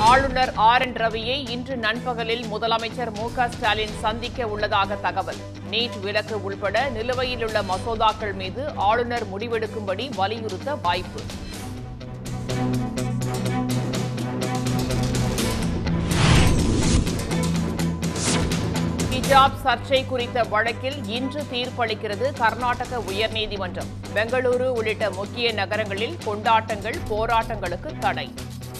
ஆளுநர் R N ரவியை இன்று நண்பகலில் முதலமைச்சர் மு க ஸ்டாலின் சந்திக்க உள்ளதாக தகவல் நீட் விலக்கு உள்பட நிலுவையில் உள்ள மசோதாக்கள் மீது ஆளுநர் முடிவெடுக்கும்படி வலியுறுத்த வாய்ப்பு ஹிஜாப் சர்ச்சை குறித்த வழக்கில் இன்று தீர்ப்பளிக்கிறது கர்நாடக உயர்நீதிமன்றம் பெங்களூரு உள்ளிட்ட முக்கிய நகரங்களில் கொண்டாட்டங்கள் போராட்டங்களுக்கு தடை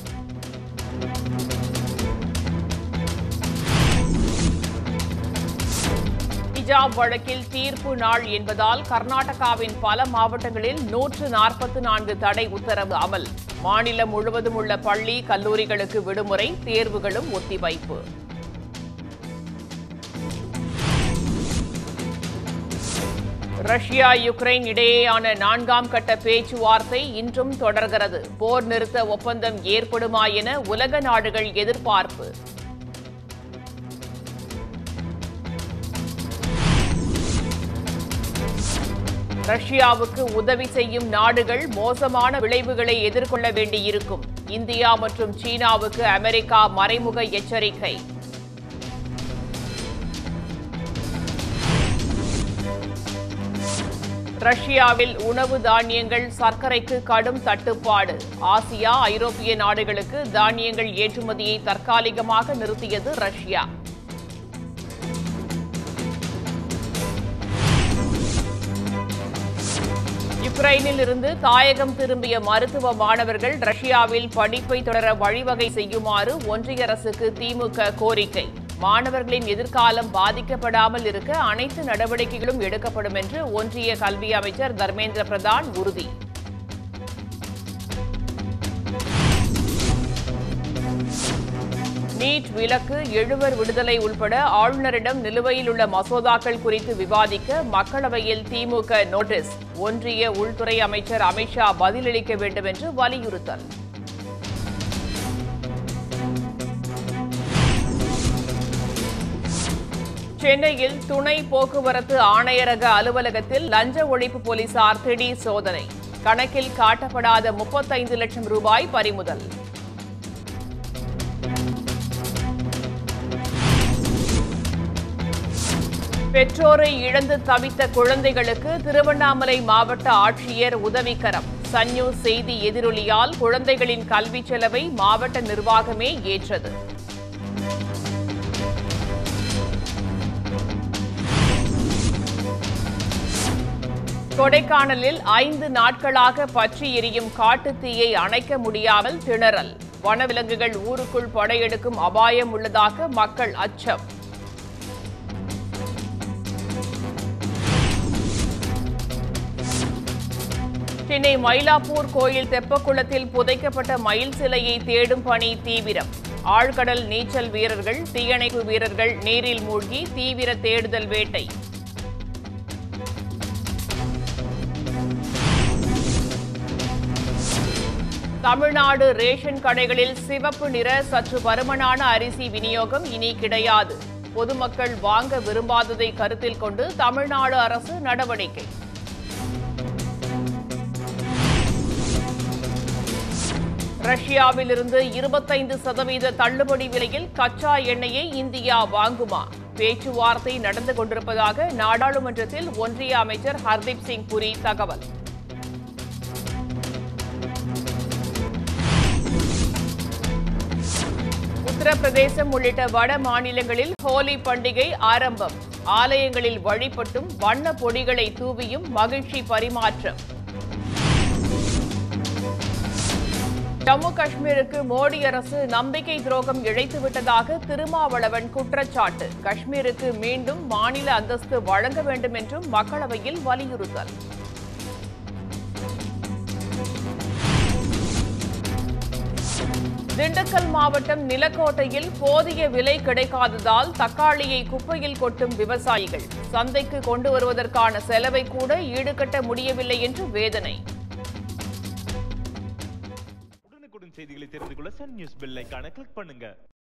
ஹிஜாப் வழக்கில் தீர்ப்பு நாள் என்பதால் கர்நாடகாவின் பல மாவட்டங்களில் நூற்று நாற்பத்தி நான்கு தடை உத்தரவு அமல் மாநிலம் முழுவதும் உள்ள பள்ளி கல்லூரிகளுக்கு விடுமுறை தேர்வுகளும் ஒத்திவைப்பு ரஷ்யா யுக்ரைன் இடையேயான நான்காம் கட்ட பேச்சுவார்த்தை இன்றும் தொடர்கிறது போர் நிறுத்த ஒப்பந்தம் ஏற்படுமா என உலக நாடுகள் எதிர்பார்ப்பு ரஷ்யாவுக்கு உதவி செய்யும் நாடுகள் மோசமான விளைவுகளை எதிர்கொள்ள வேண்டியிருக்கும் இந்தியா மற்றும் சீனாவுக்கு அமெரிக்கா மறைமுக எச்சரிக்கை ரஷ்யாவில் உணவு தானியங்கள் சர்க்கரைக்கு கடும் தட்டுப்பாடு ஆசியா ஐரோப்பிய நாடுகளுக்கு தானியங்கள் ஏற்றுமதியை தற்காலிகமாக நிறுத்தியது ரஷ்யா யுக்ரைனில் இருந்து தாயகம் திரும்பிய மருத்துவ மாணவர்கள் ரஷ்யாவில் படிப்பை தொடர வழிவகை செய்யுமாறு ஒன்றிய அரசுக்கு திமுக கோரிக்கை மாணவர்களின் எதிர்காலம் பாதிக்கப்படாமல் இருக்க அனைத்து நடவடிக்கைகளும் எடுக்கப்படும் என்று ஒன்றிய கல்வி அமைச்சர் தர்மேந்திர பிரதான் உறுதி நீட் விலக்கு எழுவர் விடுதலை உள்பட ஆளுநரிடம் நிலுவையில் உள்ள மசோதாக்கள் குறித்து விவாதிக்க மக்களவையில் திமுக நோட்டீஸ் ஒன்றிய உள்துறை அமைச்சர் அமித்ஷா பதிலளிக்க வேண்டும் என்று வலியுறுத்தல் சென்னையில் துணை போக்குவரத்து ஆணையரக அலுவலகத்தில் லஞ்ச ஒழிப்பு போலீசார் திடீர் சோதனை கணக்கில் காட்டப்படாத முப்பத்தைந்து லட்சம் ரூபாய் பறிமுதல் பெற்றோரை இழந்து தவித்த குழந்தைகளுக்கு திருவண்ணாமலை மாவட்ட ஆட்சியர் உதவிக்கரம் சன் நியூஸ் செய்தி எதிரொலியால் குழந்தைகளின் கல்வி செலவை மாவட்ட நிர்வாகமே ஏற்றது கொடைக்கானலில் ஐந்து நாட்களாக பற்றி எரியும் காட்டுத் தீயை அணைக்க முடியாமல் திணறல் வனவிலங்குகள் ஊருக்குள் படையெடுக்கும் அபாயம் உள்ளதாக மக்கள் அச்சம் சென்னை மயிலாப்பூர் கோயில் தெப்பக்குளத்தில் புதைக்கப்பட்ட மயில் சிலையை தேடும் பணி தீவிரம் ஆழ்கடல் நீச்சல் வீரர்கள் தீயணைப்பு வீரர்கள் நீரில் மூழ்கி தீவிர தேடுதல் வேட்டை தமிழ்நாடு ரேஷன் கடைகளில் சிவப்பு நிற சற்று பருமனான அரிசி விநியோகம் இனி கிடையாது பொதுமக்கள் வாங்க விரும்பாததை கருத்தில் கொண்டு தமிழ்நாடு அரசு நடவடிக்கை ரஷ்யாவில் இருந்து இருபத்தைந்து சதவீத தள்ளுபடி விலையில் கச்சா எண்ணெயை இந்தியா வாங்குமா பேச்சுவார்த்தை நடந்து கொண்டிருப்பதாக நாடாளுமன்றத்தில் ஒன்றிய அமைச்சர் ஹர்தீப் சிங் புரி தகவல் உத்தரப்பிரதேசம் உள்ளிட்ட வட மாநிலங்களில் ஹோலி பண்டிகை ஆரம்பம் ஆலயங்களில் வழிபட்டும் வண்ண பொடிகளை தூவியும் மகிழ்ச்சி பரிமாற்றம் ஜம்மு காஷ்மீருக்கு மோடி அரசு நம்பிக்கை துரோகம் இழைத்துவிட்டதாக திருமாவளவன் குற்றச்சாட்டு காஷ்மீருக்கு மீண்டும் மாநில அந்தஸ்து வழங்க வேண்டும் என்றும் மக்களவையில் வலியுறுத்தல் திண்டுக்கல் மாவட்டம் நிலக்கோட்டையில் போதிய விலை கிடைக்காததால் தக்காளியை குப்பையில் கொட்டும் விவசாயிகள் சந்தைக்கு கொண்டு வருவதற்கான செலவை கூட ஈடுகட்ட முடியவில்லை என்று வேதனை உடனுக்குடன் செய்திகளை தெரிந்து கொள்ள சன் நியூஸ் பெல் ஐகானை கிளிக் பண்ணுங்க